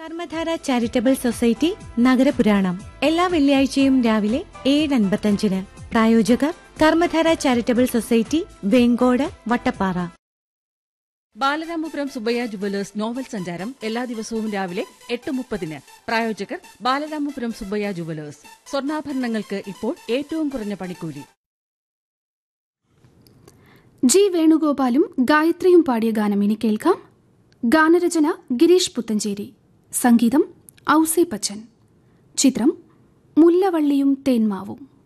കർമ്മധാര charitable society നഗരപുരാണം എല്ലാ വെള്ളിയാഴ്ചയും രാവിലെ ഏഴ് അൻപത്തഞ്ചിന് പ്രായോജകർ Karmadhara charitable society Venkode Vattappara Balaramapuram Subbaiah jewellers novel സഞ്ചാരം എല്ലാ ദിവസവും രാവിലെ എട്ട് മുപ്പതിന് പ്രായോജകർ ബാലരാമപുരം സുബയ്യ ജുവലേഴ്സ് സ്വർണ്ണാഭരണങ്ങൾക്ക് ഇപ്പോൾ ഏറ്റവും കുറഞ്ഞ പണിക്കൂലി ജി വേണുഗോപാലും ഗായത്രിയും പാടിയ ഗാനം ഇനി കേൾക്കാം ഗാനരചന ഗിരീഷ് പുത്തഞ്ചേരി സംഗീതം ഔസേ പച്ചൻ ചിത്രം മുല്ലവള്ളിയും തേന്മാവും